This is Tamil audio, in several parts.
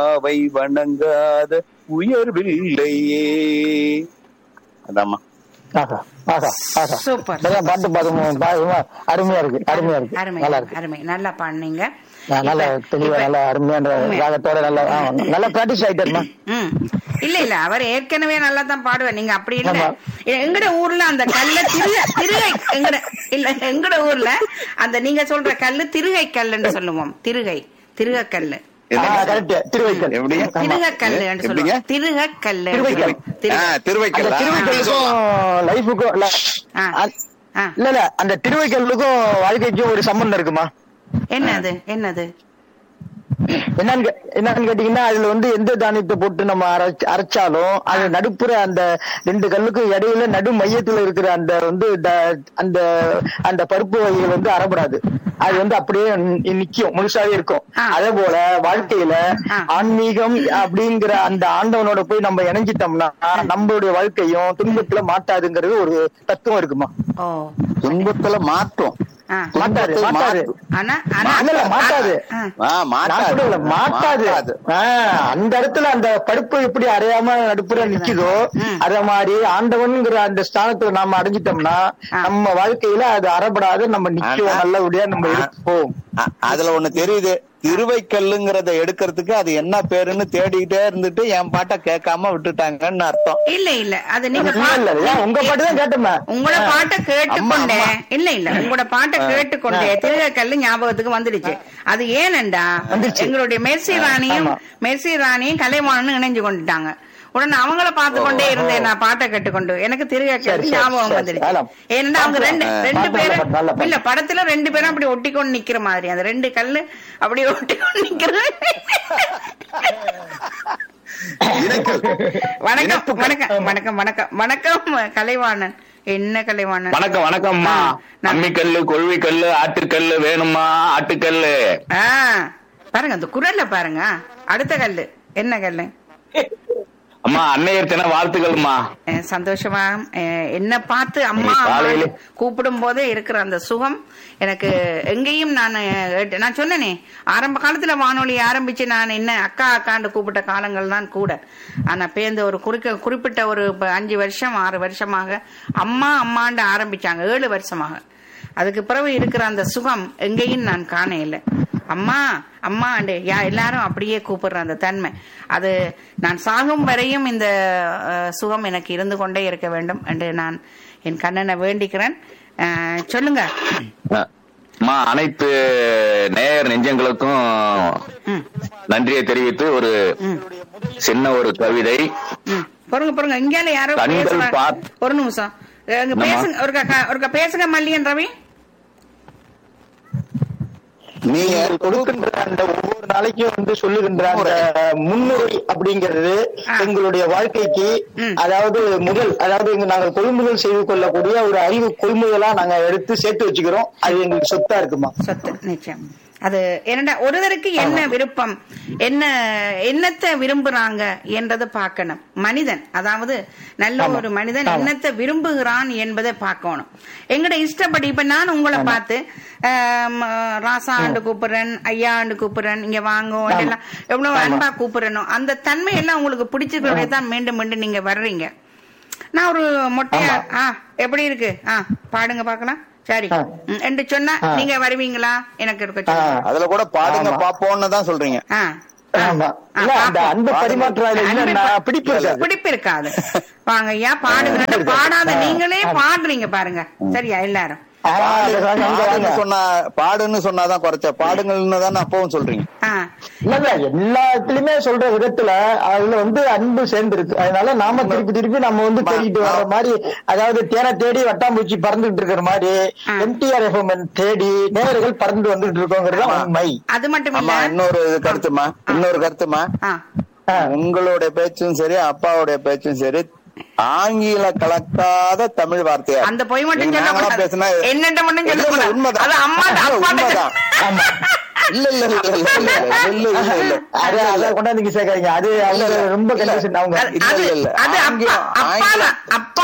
அவை வணங்காத உயர்வில்லையே அதாம்மா ஆஹா, ஆஹா, ஆஹா. சூப்பர் நிறைய பாட்டு பாடும் பாடுமா அருமையா இருக்கு அருமையா இருக்கு அருமை நல்லா இருக்கு அருமை நல்லா பாடுனீங்க நான் நல்ல இப்ப- தெளிவா இப்ப- நல்ல அருமையான உண்மையா. ராகத்தோட நல்ல ஆ, நல்ல பிராக்டிஸ் ஆயிட்டாருமா ம். இல்ல இல்ல அவர் ஏற்கனவே நல்லா தான் பாடுவார் நீங்க அப்படி இல்ல ஆமா. எ- எங்கட ஊர்ல அந்த கல்ல திருகை திருகை எங்கட இல்ல எங்கட ஊர்ல அந்த நீங்க சொல்ற கல்லு திருகை கல்லுன்னு சொல்லுவோம் திருகை திருக கல்லு கரெக்ட் திருவைக்கல் எப்படி? ஆமா. திருக கல்லு எப்படிங்க? சொல்லுவோம் திருக கல்லு திருவைக்கல். ஆ, அந்த திருவைக்கல் திருவைக்கல்லுக்கும் லைஃபுக்கும் இல்ல ஆ. அ- ஆ. இல்ல இல்ல அந்த திருவைக்கல்லுக்கும் வாழ்க்கைக்கும் ஒரு சம்பந்தம் இருக்குமா என்னது என்னது என்னன்னு கே- என்னன்னு கேட்டீங்கன்னா அதுல வந்து எந்த தானியத்தை போட்டு நம்ம அரைச்சு அரைச்சாலும் அது நடுப்புற அந்த ரெண்டு கல்லுக்கும் இடையில நடு மையத்துல இருக்கிற அந்த வந்து த- அந்த அந்த பருப்பு வகைகள் வந்து அறப்படாது அது வந்து அப்படியே நி- நிக்கும் முழுசாவே இருக்கும் ஆ. அதே போல வாழ்க்கையில ஆ. ஆன்மீகம் அப்படிங்கிற அந்த ஆண்டவனோட போய் நம்ம இணைஞ்சிட்டோம்னா நம்மளுடைய வாழ்க்கையும் துன்பத்துல மாட்டாதுங்கிறது ஒரு தத்துவம் இருக்குமா ஓ துன்பத்துல மாற்றும் ஆ. மாட்டாது துன்பத்தை மாட்டாது மாற்றும். ஆனா ஆனா இல்ல, இல்ல, மாட்டாது. ஆ. ஆ, நான் மாட்டாது சொல்லல, மாட்டாது ஆ, அந்த இடத்துல அந்த பருப்பு எப்படி அறையாம நடுப்புற நிக்குதோ ம். அத மாதிரி ஆண்டவன்ங்கிற அந்த ஸ்தானத்துல நாம அடைஞ்சிட்டோம்னா ஆ. நம்ம வாழ்க்கையில அது அறப்படாது நம்ம நிக்குவோம் ஆனா- நல்லபடியா நம்ம ஆ. இருப்போம் அ- அதுல ஒண்ணு தெரியுது திருவைக்கல்லுங்கிறத எடுக்கிறதுக்கு அது என்ன பேருன்னு தேடிக்கிட்டே இருந்துட்டு என் பாட்டை கேட்காம விட்டுட்டாங்கன்னு அர்த்தம் இல்ல இல்ல அது நீங்க இல்ல, இல்ல, இல்ல, உங்க பாட்டு தான் கேட்டோமே உங்களோட பாட்டை கேட்டுக்கொண்டே அம்மா. இல்ல இல்ல உங்களோட பாட்டை கேட்டுக்கொண்டே திருகக்கல்லு ஞாபகத்துக்கு வந்துடுச்சு அது ஏனண்டா வந்துச்சு. எங்களுடைய மெர்சி ராணியும் ஆமா. மெர்சி ராணியும் கலைவாணனும் இணைஞ்சு கொண்டுட்டாங்க உடனே அவங்கள பார்த்து கொண்டே இருந்தேன் நான் பாட்டை கேட்டுக்கொண்டு எனக்கு சரி, திருகக்கல்லு சரி, ஞாபகம் சரி, வந்துடுச்சு ஆலாம். ஏனண்டா அவங்க ரெண்டு ஆ. ரெண்டு நல்ல பேரும் பாட்டு, நல்ல பாட்டு. இல்ல படத்துல ரெண்டு பேரும் அப்படி ஒட்டிக்கொண்டு நிக்கிற மாதிரி அந்த ரெண்டு கல்லு அப்படி ஒட்டிக்கொண்டு நிக்கிற இணைக்கல். வணக்கம் இணைப்புகள். வணக்கம் வணக்கம் வணக்கம் வணக்கம் கலைவாணன் என்ன கலைவாணன் வணக்கம் வணக்கம்மா ஆ, நான்- அம்மிக்கல்லு கொழுவிக்கல்லு ஆட்டுக்கல்லு வேணுமா ஆட்டுக்கல்லு ஆ பாருங்க அந்த குரல்ல பாருங்க அடுத்த கல்லு என்ன கல்லு அம்மா அன்னையர் தின வாழ்த்துக்கள்மா அஹ் சந்தோஷமா அஹ் என்ன பார்த்து அம்மா நீ காலையில- அம்மான்னு கூப்பிடும் போதே இருக்கிற அந்த சுகம் எனக்கு எங்கேயும் நான் அஹ், நான் சொன்னனே ஆரம்ப காலத்துல வானொலி ஆரம்பிச்சு நான் என்ன அக்கா அக்காண்டு கூப்பிட்ட காலங்கள் தான் கூட ஆனா பேருந்து ஒரு குறிக்க குறிப்பிட்ட ஒரு ப- அஞ்சு வருஷம் ஆறு வருஷமாக அம்மா அம்மாண்டு ஆரம்பிச்சாங்க ஏழு வருஷமாக அதுக்கு பிறகு இருக்கிற அந்த சுகம் எங்கேயும் நான் காண இல்லை அம்மா அம்மா யா எல்லாரும் அப்படியே கூப்பிடுற அந்த தன்மை அது நான் சாகும் வரையும் இந்த அஹ், சுகம் எனக்கு இருந்து கொண்டே இருக்க வேண்டும் என்று நான் என் கண்ணனை வேண்டிக்கிறேன் அஹ், சொல்லுங்க அம்மா அனைத்து நேயர் நெஞ்சங்களுக்கும் ம், நன்றியை தெரிவித்து ஒரு ம், சின்ன ஒரு கவிதை ம். பொறுங்க பொறுங்க இங்கால யாரோ கண்கள் பேசுறாங்க பாத்- ஒரு நிமிஷம் அஹ், இங்க என்னம்மா? பேசுங்க ஒருக்கா க- ஒருக்கா பேசுங்க மல்லியன் ரவி நீங்க நீங்கள் கொடுக்கின்ற அந்த ஒவ்வொரு நாளைக்கும் வந்து சொல்லுகின்ற அந்த முன்னுரை அப்படிங்கிறது ஆ. எங்களுடைய வாழ்க்கைக்கு ம். அதாவது முதல் அதாவது இங்க நாங்கள் கொள்முதல் செய்து கொள்ளக்கூடிய ஒரு அறிவு கொள்முதலா நாங்க எடுத்து சேர்த்து வச்சுக்கிறோம் அது எங்களுக்கு சொத்தா இருக்குமா சொத்து நிச்சயம் அது என்னடா ஒருவருக்கு என்ன விருப்பம் என்ன என்னத்தை விரும்புறாங்க என்றதை பார்க்கணும் மனிதன் அதாவது நல்ல ஆமா. ஒரு மனிதன் ஆமா. என்னத்தை விரும்புகிறான் என்பதை பார்க்கணும் எங்கட இஷ்டப்படி இப்ப நான் உங்களை பார்த்து ஆம், ராசா ஆண்டு கூப்பிடுறேன் ஐயா ஆண்டு கூப்பிடுறேன் இங்க வாங்க எல்லாம் எவ்வளவு ஆமா. அன்பா கூப்பிடுறணும் அந்த தன்மை எல்லாம் உங்களுக்கு பிடிச்சிருக்கிறதே தான் மீண்டும் மீண்டும் நீங்க வர்றீங்க நான் ஒரு மொட்டையா ஆ எப்படி இருக்கு ஆ பாடுங்க பார்க்கலாம் சரி ஆ. ம், என்று சொன்னா ஆ. நீங்க வருவீங்களா எனக்கு இருக்க ஆ. சொல்லுங்க. அதுல கூட பாடுங்க ஆமா. பாப்போம்னு தான் சொல்றீங்க ஆ. ஆ. ஆமா ஆ, இல்ல அந்த பாப்போம். அன்பு பரிமாற்றம் அதுல அன்பு இல்லைன்னா ப- பிடிப்பு இருக்காது பிடிப்பு இருக்காது வாங்க ஐயா பாடுங்க பாடாத நீங்களே பாடுறீங்க பாருங்க சரியா எல்லாரும் ஆ, அது வாங்க, அங்க வாங்க. பாடுன்னு சொன்னா பாடுன்னு சொன்னாதான் குறைச்ச பாடுங்கள்னு தானே அப்பவும் சொல்றீங்க ஆ. இல்ல இல்ல எல்லாத்துலயுமே சொல்ற விதத்துல அதுல வந்து அன்பு சேர்ந்துருக்கு அதனால நாம திருப்பி திருப்பி நம்ம வந்து தேடிட்டு வர்ற மாதிரி அதாவது தேனை தேடி வட்டாம்பூச்சி பறந்துட்டு இருக்கிற மாதிரி ஆ. எம்டிஆர் எஃப்எம் தேடி நேயர்கள் பறந்து வந்துட்டு இருக்கோங்கிறது தான் உண்மை அது மட்டும் ஆமா இல்ல இன்னொரு கருத்துமா இன்னொரு கருத்துமா ஆ. ஆ. உங்களுடைய பேச்சும் சரி அப்பாவுடைய பேச்சும் சரி ஆங்கில கலக்காத தமிழ் வார்த்தையா அந்த பொய் மட்டும் நீங்க நாங்களா சொல்லக்கூடாது. பேசுனா என்னட்ட மட்டும் இல்ல, இல்ல, சொல்லக்கூடாது. உண்மைதான். அது அம்மாட்ட, இல்ல, அப்பாட்ட உண்மைதான். ஆமா இல்ல இல்ல இல்ல இல்ல இல்ல இல்ல இல்ல இல்ல அது அதை கொண்டாந்து நீங்க சேர்க்காதீங்க அது அவங்க இல்ல, இல்ல. ரொம்ப கண்டிஷன் அவங்க அது- இல்ல, அது இல்ல, இல்ல. அது அப்பா ஆங்கிலம், அப்பா ஆங்கிலம். அப்பா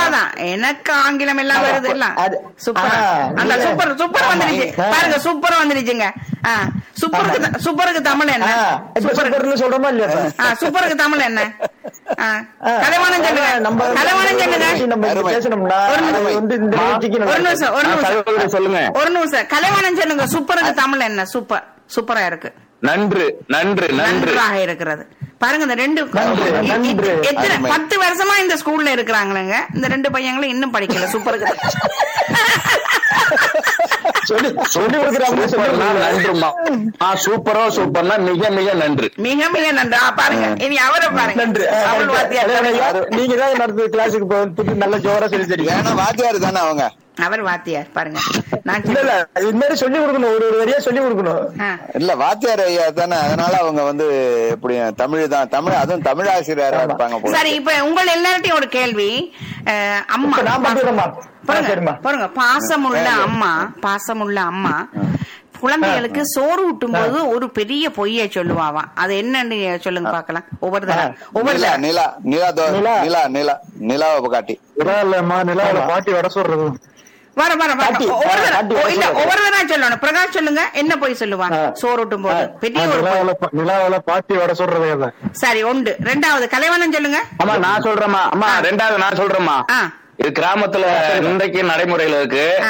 அவ்வளவுதான் எனக்கு ஆங்கிலம் எல்லாம் வருது இல்ல அது- சூப்பர் ஆ, அந்த இல்ல. சூப்பர் சூப்பர் வந்துருச்சு ஆ. பாருங்க சூப்பர் வந்துருச்சுங்க ஆ, சூப்பருக்கு த- சூப்பருக்கு தமிழ் என்ன ஆ, இப்ப சூப்பர் சூப்பர்னு சொல்றோமா இல்லையா இப்ப? ஆ, சூப்பருக்கு தமிழ் என்ன ஆ, ஆ, கலைவாணம் சொல்லுங்க நம்ம கலைவாணம் சொல்லுங்க நம்ம இங்க அருமை. பேசணும்னா ஒரு அது நிமிஷம். வந்து இந்த நிகழ்ச்சிக்கு ஒரு நல்லா நிமிஷம் ஒரு ஆ, நிமிஷம் சகோதரி சொல்லுங்க ஒரு நிமிஷம் கலைவாணம் சொல்லுங்க சூப்பருக்கு தமிழ் என்ன சூப்பர் சூப்பரா இருக்கு நன்று நன்று நன்று நன்றாக இருக்கிறது பாருங்க இந்த ரெண்டு நன்று, இ- இ- நன்று. எத்தனை அருமை. பத்து வருஷமா இந்த ஸ்கூல்ல இருக்கிறாங்களேங்க இந்த ரெண்டு பையங்களும் இன்னும் படிக்கல சூப்பருக்கு சொல்லி சொல்லி கொடுக்குறாங்க சூப்பர்னா நன்றுமா ஆ சூப்பரோ சூப்பர்னா மிக மிக நன்று மிக மிக நன்றா பாருங்க இனி அவரை பாருங்க நன்று ஆ, தமிழ் வாத்தியார் கரெக்ட். பாருங்க. யாரு- நீங்க தான் நடத்துற கிளாஸுக்கு போய் நல்ல ஜோரா சொல்லி தெரியும் ஏன்னா வாத்தியார் தானே அவங்க அவர் வாத்தியார் பாருங்க நான் இல்ல இல்ல இது மாதிரி சொல்லி கொடுக்கணும் ஒரு ஒரு வரியா சொல்லி கொடுக்கணும் ஆ. இல்ல வாத்தியார் ஐயா தானே அதனால அவங்க வந்து எப்படி தமிழ் தான் தமிழ் அதுவும் தமிழ் ஆசிரியரா இருப்பாங்க போல சரி இப்ப உங்கள் எல்லார்ட்டையும் ஒரு கேள்வி அஹ், அம்மா இப்ப நான் பண்ணிடுறேம்மா. ஆ, பாருங்க சரிம்மா. பாருங்க பாசமுள்ள அம்மா பாசமுள்ள அம்மா குழந்தைகளுக்கு சோறு ஊட்டும் போது ஒரு பெரிய பொய்யை சொல்லுவாவாம் அது என்னன்னு சொல்லுங்க பாக்கலாம் ஒவ்வொரு தடவை ஒவ்வொரு நிலா தடவை நிலா நிலா தோ- நிலா. நிலா நிலா நிலாவை காட்டி நிலா இல்லம்மா நிலாவில பாட்டி வட சொல்றது வர வர வர காட்டி, ஒவ்வொரு ஆ, தடவை காட்டி ஓ, இல்ல சொல்லுங்க. ஒவ்வொரு தடவை சொல்லணும் பிரகாஷ் சொல்லுங்க என்ன பொய் சொல்லுவான் ஆ. சோறு ஊட்டும் போது ஆ. பெரிய ஒரு பொய். நிலாவில பா- நிலாவில பாட்டி வட சொல்றதே அதான் சரி ஒன்று ரெண்டாவது கலைவனம் சொல்லுங்க அம்மா நான் சொல்றேம்மா அம்மா ஆ. ரெண்டாவது நான் சொல்றேம்மா ஆ. இது கிராமத்துல இன்றைக்கு நடைமுறையில இருக்கு ஆ.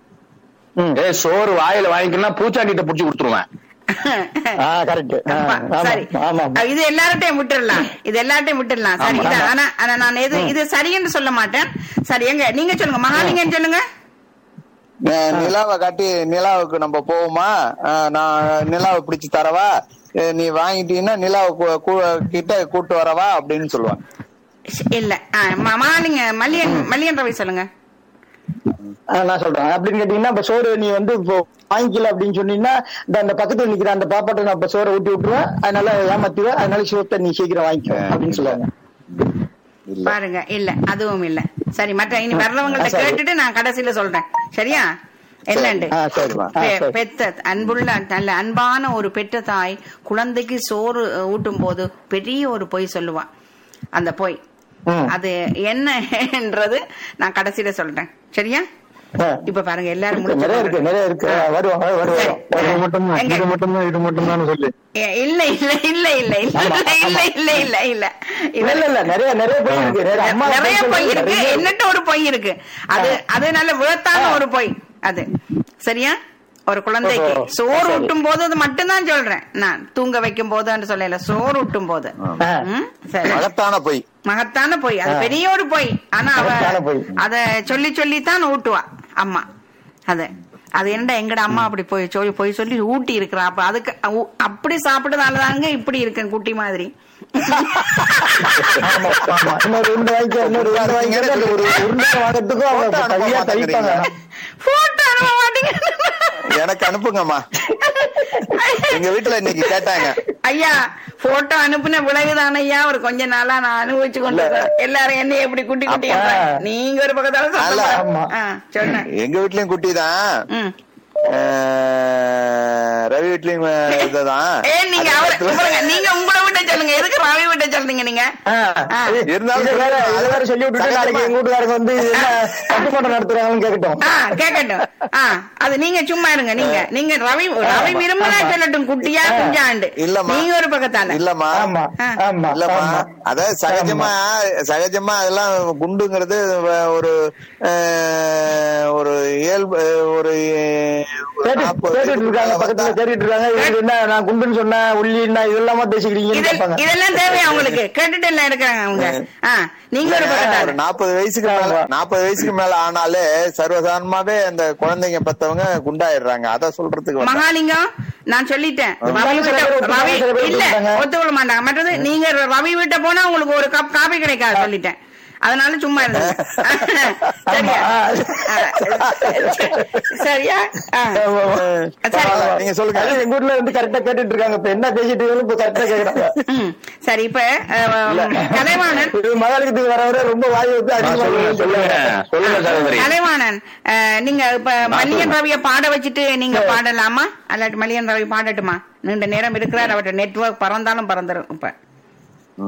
ஏ சோறு வாயில வாங்கிக்கணும்னா பூச்சாண்டிட்ட புடிச்சு கொடுத்துருவேன் ஆ கரெக்ட் அப்பா, சரி ஆமா ஆமா இது எல்லார்ட்டையும் விட்டுறலாம் இது எல்லார்ட்டையும் விட்டுறலாம் சரி ஆமா, இது ஆமா. ஆனா ஆனா நான் எது இது சரின்னு சொல்ல மாட்டேன் சரி எங்க நீங்க சொல்லுங்க மகாலிங்கன்னு சொல்லுங்க அஹ் நிலாவை காட்டி நிலாவுக்கு நம்ம போவோமா அஹ் நான் நிலாவை பிடிச்சு தரவா அஹ் நீ வாங்கிட்டீங்கன்னா நிலாவை கு- கு- கிட்ட கூட்டு வரவா அப்படின்னு சொல்லுவாங்க ஷ், இல்ல ஆ, ம- மகாலிங்க மல்லியன் மல்லியன் ரவி சொல்லுங்க ஆ, நான் சொல்றேன் அப்படின்னு கேட்டீங்கன்னா இப்ப சோறு நீ வந்து இப்போ வாங்கிக்கல அப்படின்னு சொன்னீங்கன்னா இந்த அந்த பக்கத்துல நிக்கிற அந்த பாப்பாட்ட நான் இப்ப சோறை ஊட்டி விட்டுருவேன் அதனால ஏமாத்துவேன் அதனால சோத்தை நீ சீக்கிரம் வாங்கிக்கோ அப்படின்னு சொல்லுவாங்க இல்ல பாருங்க இல்ல அதுவும் இல்ல சரி மற்ற இனி வர்றவங்கள்ட்ட ஆ, சரி. கேட்டுட்டு நான் கடைசியில சொல்றேன் சரியா என்னண்டு ஆ சரிம்மா ஆ பெ- சரி பெத்த அன்புள்ள நல்ல அன்பான ஒரு பெற்ற தாய் குழந்தைக்கு சோறு அஹ், ஊட்டும் போது பெரிய ஒரு பொய் சொல்லுவான் அந்த பொய் ம். அது என்னன்றது நான் கடைசியில சொல்றேன் சரியா ஆ. இப்ப பாருங்க எல்லாரும் இருக்கு, நிறைய இருக்கு முடிச்சு நிறைய இருக்கு வருவாங்க வருவாங்க இது மட்டும்தான் எங்க? இது மட்டும்தான் இது மட்டும்தான் சொல்லி ஏ, இல்ல இல்ல இல்ல இல்ல இல்ல இல்ல இல்ல இல்ல இல்ல இல்ல இல்ல இல்ல இல்ல நிறைய நிறைய பொய் இருக்கு நிறைய அம்மா நிறைய பொய் பொய் சொல்லுங்க. இருக்கு நிறைய- என்னட்ட ஒரு பொய் இருக்கு அது அது நல்ல வேத்தான ஒரு பொய் அது சரியா ஒரு குழந்தைக்கு ஓஹோ. சோறு சரி. ஊட்டும் போது அது மட்டும்தான் சொல்றேன் நான் தூங்க வைக்கும் போதுன்னு சொல்லல சோறு ஊட்டும் போது ஆ. ம், சரி மகத்தான பொய் மகத்தான பொய் அது ஆ. பெரிய ஒரு பொய் ஆனா அவ மகத்தான பொய். அத சொல்லி சொல்லித்தான் ஊட்டுவா அம்மா அது அது என்னடா எங்கட அம்மா அப்படி போய் சொல்லி போய் சொல்லி ஊட்டி இருக்கிறா அப்ப அதுக்கு அ- அப்படி சாப்பிட்டதாலதாங்க இப்படி இருக்கேன் குட்டி மாதிரி ஆமா ஆமா இன்னொரு உருண்டை வாங்கிக்க இன்னொரு உருண்டை வாங்கிக்க அந்த ஒரு உருண்டை வாங்கறதுக்கும் அவங்க போட்டோ அனுப்ப கையா தவிப்பாங்க போட்டோ அனுப்ப மாட்டீங்க எனக்கு அனுப்புங்கம்மா எங்க வீட்டுல இன்னைக்கு கேட்டாங்க ஐயா போட்டோ அனுப்புன விளைவுதான ஐயா ஒரு கொஞ்ச நாளா நான் அனுபவிச்சு கொண்டு இருக்கேன். எல்லாரும் என்ன எப்படி குட்டி குட்டி அப்ப- கேட்கறாங்க. நீங்க ஒரு பக்கத்தால அல்ல. ஆமா. சொன்னேன் எங்க வீட்லயும் குட்டி தான் ம். ரவி வீட்லயும் இதுதான் ஏ நீங்க அது அவரை பக்கத்துல- பாருங்க, நீங்க உங்களை விட்ட சொல்லுங்க எதுக்கு ரவி விட்ட சொல்றீங்க நீங்க ஆ. ஆ. இது- இருந்தாலும் இது வேற இது வேற சொல்லி விட்டுட்டு நாளைக்கு எங்க வீட்டுக்காரங்க வந்து இது என்ன பட்டிமன்றம் நடத்துறாங்கன்னு கேட்கட்டும் ஆ, கேட்கட்டும் ஆ, அது நீங்க சும்மா இருங்க நீங்க நீங்க ரவி ரவி விரும்பினா ஆமா. சொல்லட்டும் குட்டியா குஞ்சாண்டு இல்லம்மா. நீங்க ஒரு பக்கத்தால இல்லம்மா ஆமா ஆ. ஆமா இல்லம்மா ஆமா அதாவது சகஜமா சகஜமா அதெல்லாம் குண்டுங்கிறது வ- ஒரு அஹ், ஒரு இயல்பு ஒரு ஒரு கேட்டு- நாற்பது கேட்டுட்டு இருக்காங்க வயசுக்கு பக்கத்துல மேல கேட்டுட்டு இருக்காங்க இது என்ன நான் குண்டுன்னு சொன்னேன் உள்ளின்னா இதெல்லாமா பேசிக்கிறீங்கன்னு இதெல்- கேட்பாங்க இதெல்லாம் தேவையா உங்களுக்கு கேட்டுட்டு எல்லாம் இருக்கிறாங்க அவங்க ஆ, நீங்க ஒரு ஒரு பக்கத்தால நாற்பது வயசுக்கு மேல நாற்பது வயசுக்கு மேல ஆனாலே சர்வசாதாரணமாவே அந்த குழந்தைங்க பெத்தவங்க குண்டாயிடுறாங்க அத சொல்றதுக்கு வந்தேன். மகாலிங்கம் நான் சொல்லிட்டேன் ஒரு ரவி சில பேர் வீட்ட ஒத்துப்பாங்க, ரவி சில பேர் இல்ல ஒத்துக்க மாட்டாங்க. ஒத்துக்கொள்ள மாட்டாங்க மற்றது நீங்க ரவி வீட்ட போனா உங்களுக்கு ஒரு கப் காபி கிடைக்காது சொல்லிட்டேன் அதனால சும்மா இருந்தேன் சரியா ஆ, சரியா ஆ. ஆமா, ஆமா. சரி. பரவாயில்ல, நீங்க சொல்லுங்க அது எங்க வீட்ல வந்து கரெக்டா கேட்டுட்டு இருக்காங்க இப்ப என்ன பேசிட்டு இருக்காங்க இப்ப கரெக்டா கேக்குறாங்க ம். சரி இப்ப அஹ், கலைவாணன் இது மகாலயத்துக்கு வர வர ரொம்ப வாய் வந்து ஆ, அதிகமா சொல்லுங்க சொல்லுங்க சொல்லுங்க சகோதரி கலைவாணன் அஹ், நீங்க இப்ப மல்லியன் ரவிய பாட வச்சுட்டு நீங்க பாடலாமா அல்லாட்டி மல்லியன் ரவி பாடட்டுமா நீண்ட நேரம் இருக்கிறார் அவர்கிட்ட நெட்வொர்க் பறந்தாலும் பறந்துரும் இப்ப ம்.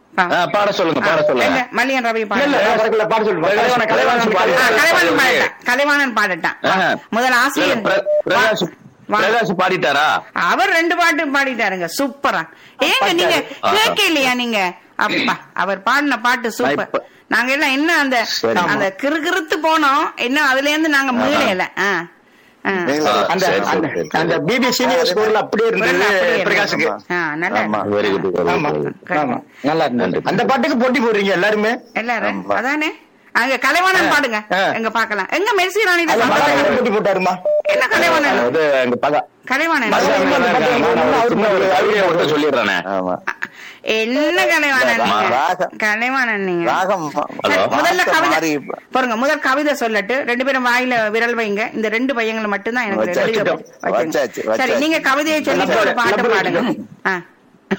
பா- ஆ, பாட சொல்லுங்க பாட எங்க சொல்லுங்க மல்லியன் ரவி இல்ல, இல்ல, பாட வரக்குள்ள பாட சொல்லுங்க. கலைவாணன், கலைவாணன் பாடி- ஆ, பாடி- கலைவாணன் பாடட்டான் கலைவாணன் பாடட்டான் ஆஹா. முதல் இல்ல, ஆசிரியர் பிர- பிரகாஷ் வா. பிரகாஷ் பாடிட்டாரா அவர் ரெண்டு பாட்டு பாடிட்டாருங்க சூப்பரா ஏங்க நீங்க ஆஹா. கேட்க இல்லையா நீங்க அப்பா அவர் பாடின பாட்டு சூப்பர் இப்ப- நாங்க எல்லாம் என்ன அந்த சரி. அந்த கிறுகிறுத்து போனோம் இன்னும் அதுல இருந்து நாங்க மீளல ஆ. ஆ. நீங்களா? அந்த சரி, சரி, அந்த- சரி. அந்த பிபி சீனியர் ஸ்கூல்ல அப்படியே இருந்தது அப்படியே இருந்தது. பிரகாஷுக்கு ஆ, நல்லா ஆமா. இருக்கு. வெரி குட் ஆமா ஆமா நல்லா இருந்தது அந்த பாட்டுக்கு போட்டி போடுறீங்க எல்லாருமே எல்லாரும் ஆமா. அதானே அங்க கலைவாணன் பாடுங்க ஆ. எங்க பாக்கலாம் எங்க மெர்சி ராணி அதுல மகாவீரன் போட்டி போட்டாருமா என்ன கலைவாணன் அது அங்க பக கலைவாணன் கவிதையை மட்டும் சொல்லிடுறானே ஆமா என்ன கலைவாணன் நீங்க ராகம். கலைவாணன் நீங்க ராகம் சரி, ஹலோ. முதல்ல வார்த்தை கவிதை மாறி பாருங்க முதல் கவிதை சொல்லட்டு ரெண்டு பேரும் வாயில விரல் வைங்க இந்த ரெண்டு பையங்களை மட்டும்தான் எனக்கு வச்சாச்சு. எழுத வச்சாச்சு, வச்சுங்க. சரி வச்சாச்சு. நீங்க கவிதையை சொல்லி லப்பர், ஒரு பாட்டு லப்பர் பாடுங்க வச்சுக்கோ. ஆ.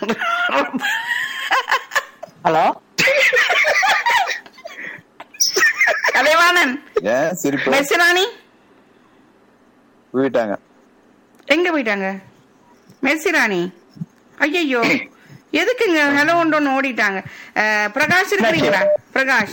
ஹலோ கலைவாணன் ஏன் சிரிப்பு மெர்சிராணி போயிட்டாங்க எங்க போயிட்டாங்க மெர்சிராணி ஐயோ எதுக்குங்க ஹலோ ஒன்று ஓடிட்டாங்க அஹ், பிரகாஷ் இருக்கிறீங்களா பிரகாஷ்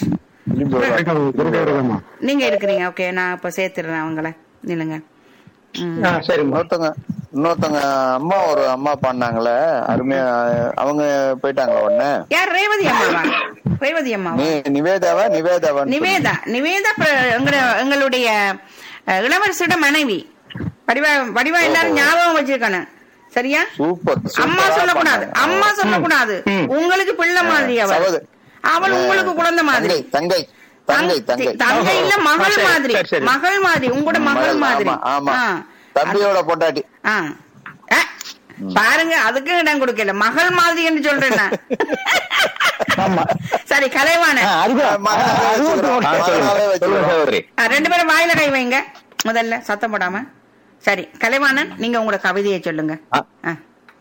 நீங்க இருக்கிறீங்க ஓகே நான் இப்ப சேர்த்துறேன் அவங்கள நில்லுங்க ம். ஆ, சரிம்மா இன்னொருத்தவங்க இன்னொருத்தவங்க அம்மா ஒரு அம்மா பாடினாங்களே அருமையா அவங்க போயிட்டாங்களா உடனே யார் ரேவதி அம்மாவா ரேவதி அம்மாவா நீ நிவேதாவா நிவேதாவா நிவேதா நிவேதா பிர- எங்கட- எங்களுடைய அஹ், இளவரசியோட மனைவி வடிவா வடிவா எல்லாரும் ஞாபகம் வச்சிருக்கணும் சரியா சூப்பர் அம்மா சொல்லக்கூடாது அம்மா சொல்லக்கூடாது உங்களுக்கு பிள்ளை மாதிரி அவள் சகோதரி. அவள் உங்களுக்கு குழந்தை மாதிரி தங்கை தங்கை தங்கை தங்கை தங்கை இல்ல மகள் சரி, மாதிரி சரி, சரி. மகள் மாதிரி உங்களோட மகள் மாதிரி ஆமா ஆமா ஆ. தம்பியோட பொண்டாட்டி ஆ. ஆ. பாருங்க அதுக்கு இடம் கொடுக்கல மகள் மாதிரி என்று சொல்றேன் நான். ஆமா சரி கலைவான ஆ, அதுதான் மகனாவே அதுவும் வச்சுக்கிறோம். ஆ, சொல்லுங்க மகனாவே சொல்லுங்க வச்சுக்கிறோம். சகோதரி ரெண்டு பேரும் வாயில கை வைங்க முதல்ல சத்தம் போடாம சரி கலைவாணன் நீங்க உங்களோட கவிதையை சொல்லுங்க ஆ. ஆ,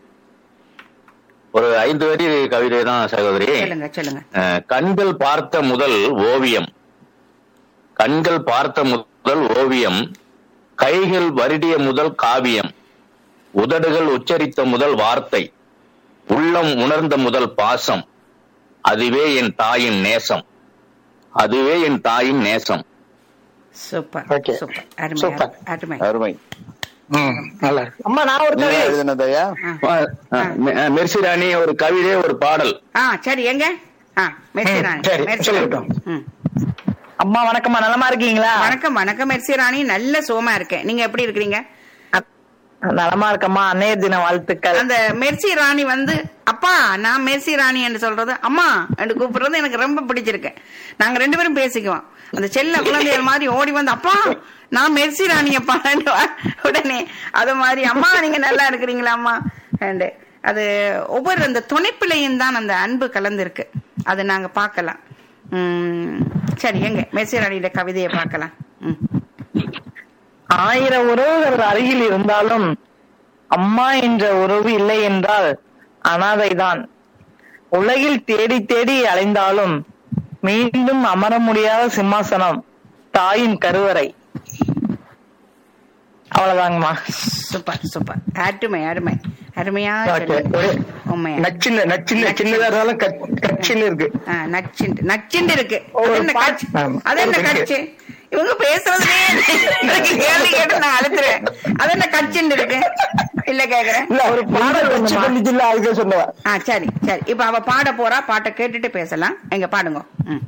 ஒரு ஐந்து வரி கவிதை தான் சகோதரி சொல்லுங்க சொல்லுங்க அஹ், கண்கள் பார்த்த முதல் ஓவியம் கண்கள் பார்த்த முதல் ஓவியம் கைகள் வருடிய முதல் காவியம் உதடுகள் உச்சரித்த முதல் வார்த்தை உள்ளம் உணர்ந்த முதல் பாசம் அதுவே என் தாயின் நேசம் அதுவே என் தாயின் நேசம் சூப்பர் Okay. சூப்பர் அருமை சூப்பர். அருமை அருமை ம், நல்லா இருக்கு அம்மா நான் ஒரு நீங்க கவி எழுதினதையா அஹ், அஹ், மெ- மெர்சி ராணி ஒரு கவிதை ஒரு பாடல் ஆ சரி எங்க ஆ மெர்சி ம், ராணி சரி, மெர்சி சொல்லட்டும். ராணி. ம். அம்மா வணக்கம்மா நலமா இருக்கீங்களா வணக்கம் வணக்கம் மெர்சி ராணி நல்ல சோமா இருக்கேன் நீங்க எப்படி இருக்கிறீங்க நலமா இருக்கம்மா அன்னைய தின வாழ்த்துக்கள் அந்த மெர்சி ராணி வந்து அப்பா நான் மெர்சி ராணி என்று சொல்றது அம்மா என்று கூப்பிடுறது எனக்கு ரொம்ப பிடிச்சிருக்கு நாங்க ரெண்டு பேரும் பேசிக்குவோம் அந்த செல்ல குழந்தைகள் மாதிரி ஓடி வந்து அப்பா நான் மெர்சி ராணி அப்பா உடனே அது மாதிரி அம்மா நீங்க நல்லா இருக்கிறீங்களா அம்மா and அது ஒவ்வொரு அந்த துணைப்பிள்ளையும் தான் அந்த அன்பு கலந்துருக்கு அது நாங்க பார்க்கலாம் உம் சரி எங்க மெர்சி ராணியோட கவிதையை பார்க்கலாம் ம். ஆயிரம் உறவுகள் அருகில் இருந்தாலும் அம்மா என்ற உறவு இல்லை என்றால் அனாதைதான் உலகில் தேடி தேடி அலைந்தாலும் மீண்டும் அமர முடியாத சிம்மாசனம் தாயின் கருவறை அவ்வளவுதாங்கம்மா சூப்பர் சூப்பர் அருமை அருமை அருமையா Okay. சொன்னீங்க. ஒரு உண்மையா நச்சின்னு நச்சின்னு சின்னதா இருந்தாலும் கச்- கச்சின்னு இருக்கு ஆ, நச்சுண்டு நச்சுண்டு இருக்கு ஒரு அது என்ன பாட்டு- கட்சி ஆமா. அது என்ன இருக்கு. கட்சி இவங்க பேசுறதுலே எனக்கு கேள்வி கேட்டு நான் அழுத்துறேன் அது என்ன கட்சிண்டு இருக்கு இல்ல கேக்குறேன் இல்ல ஒரு பாடல் வச்சு பண்ணிச்சுல அதுக்கே சொன்னேன் ஆ சரி சரி இப்ப அவ பாட போறா பாட்டை கேட்டுட்டு பேசலாம் எங்க பாடுங்க ம்.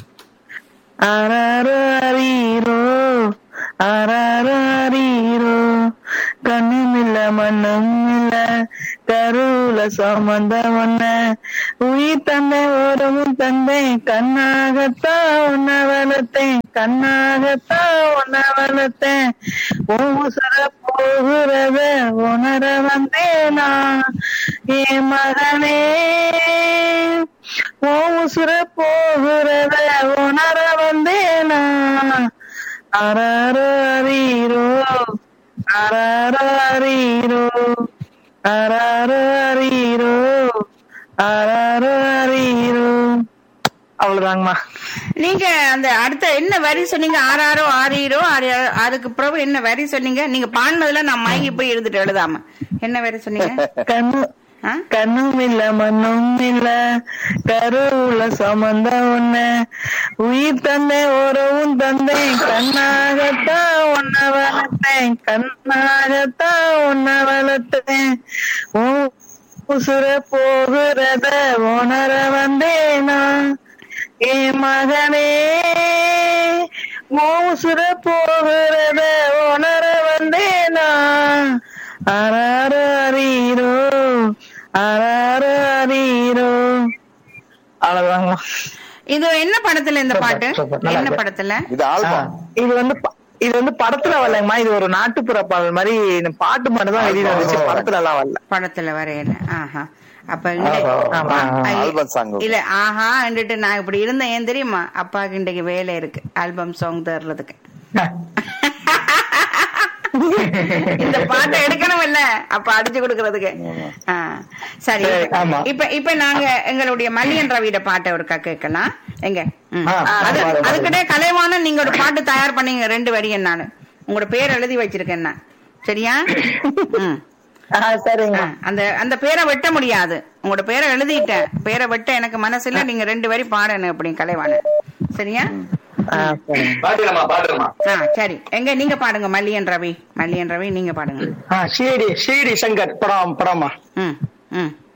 அரரீரோ அரரீரோ கண்ணும் இல்ல மண்ணும் இல்ல கருவுல சம்பந்தம் ஒன்ன உயிர் தந்தை ஓரமும் தந்தை கண்ணாகத்தான் உன்ன வளர்த்தேன் கண்ணாகத்தான் உன்ன வளர்த்தேன் ஊசர போகிறத உணர வந்தேனா என் மகனே ஓ உசுர போகிறத உணர வந்தேனா அரரீரோ அரரீரோ அரரீரோ அரரீரோ அவ்வளவுதாங்கம்மா நீங்க அந்த அடுத்த என்ன வரி சொன்னீங்க ஆறாரோ ஆறீரோ ஆறு அதுக்கு பிறகு என்ன வரி சொன்னீங்க நீங்க பாடினதுல நான் மயங்கி போய் எழுதிட்டு எழுதாம என்ன வரி சொன்னீங்க கண்ணு ஆ? கண்ணும் இல்ல மண்ணும் இல்ல கருவுல சமந்த ஒண்ணு உயிர் தந்தேன் உறவும் தந்தேன் கண்ணாகத்தான் உன்ன வளர்த்தேன் கண்ணாகத்தான் உன்ன வளர்த்தேன் உன் உசுர போகிறத உணர வந்தேனா என் மகனே உன் உசுர போகிறத உணர வந்தேனா அராரீரோ அராரீரோ அவ்வளவுதாங்க இது என்ன படத்துல இந்த சூப்பர், பாட்டு சூப்பர், நல்லா என்ன இருக்கு. படத்துல இது ஆல்பம் இது வந்து ப- இது வந்து படத்துல வரலங்கம்மா இது ஒரு நாட்டுப்புற பாடல் மாதிரி இந்த பாட்டு மட்டும் தான் வெளியில வந்துச்சு படத்துல எல்லாம் வரல படத்துல வரையில ஆஹா அப்ப இங்க- ஆமா, ஆமா. ஐ- ஆல்பம் song. இல்ல ஆஹா என்றுட்டு நான் இப்படி இருந்தேன் ஏன் தெரியுமா அப்பாவுக்கு இன்றைக்கு வேலை இருக்கு ஆல்பம் சாங் தர்றதுக்கு இந்த பாட்டை எடுக்கணும் இல்ல அப்ப அடிச்சு கொடுக்கறதுக்கு ஆ, சரி சரி, ஆமா. இப்ப இப்ப நாங்க எங்களுடைய மல்லியன் ரவியோட பாட்டை ஒருக்கா கேட்கலாம் எங்க ம். ஆ, அது பாருங்க, அதுக்கிட்டே கலைவான நீங்க ஒரு பாட்டு தயார் பண்ணீங்க ரெண்டு வரி நானு உங்களோட பேர் எழுதி வச்சிருக்கேன் நான் சரியா ம் ஆ, சரிங்க ஆ, அந்த அந்த பேரை வெட்ட முடியாது உங்களோட பேரை எழுதிட்டேன் பேரை வெட்ட எனக்கு மனசுல நீங்க ரெண்டு வரி பாடணும் அப்படி கலைவான சரியா ஆ, சரிங்க பாட்டுறமா பாட்டுறமா ஆ சரி எங்க நீங்க பாடுங்க மல்லியன் ரவி மல்லியன் ரவி நீங்க பாடுங்க ஆ ஷீடி ஷீடி சங்கர் படம் படமா ம் ம்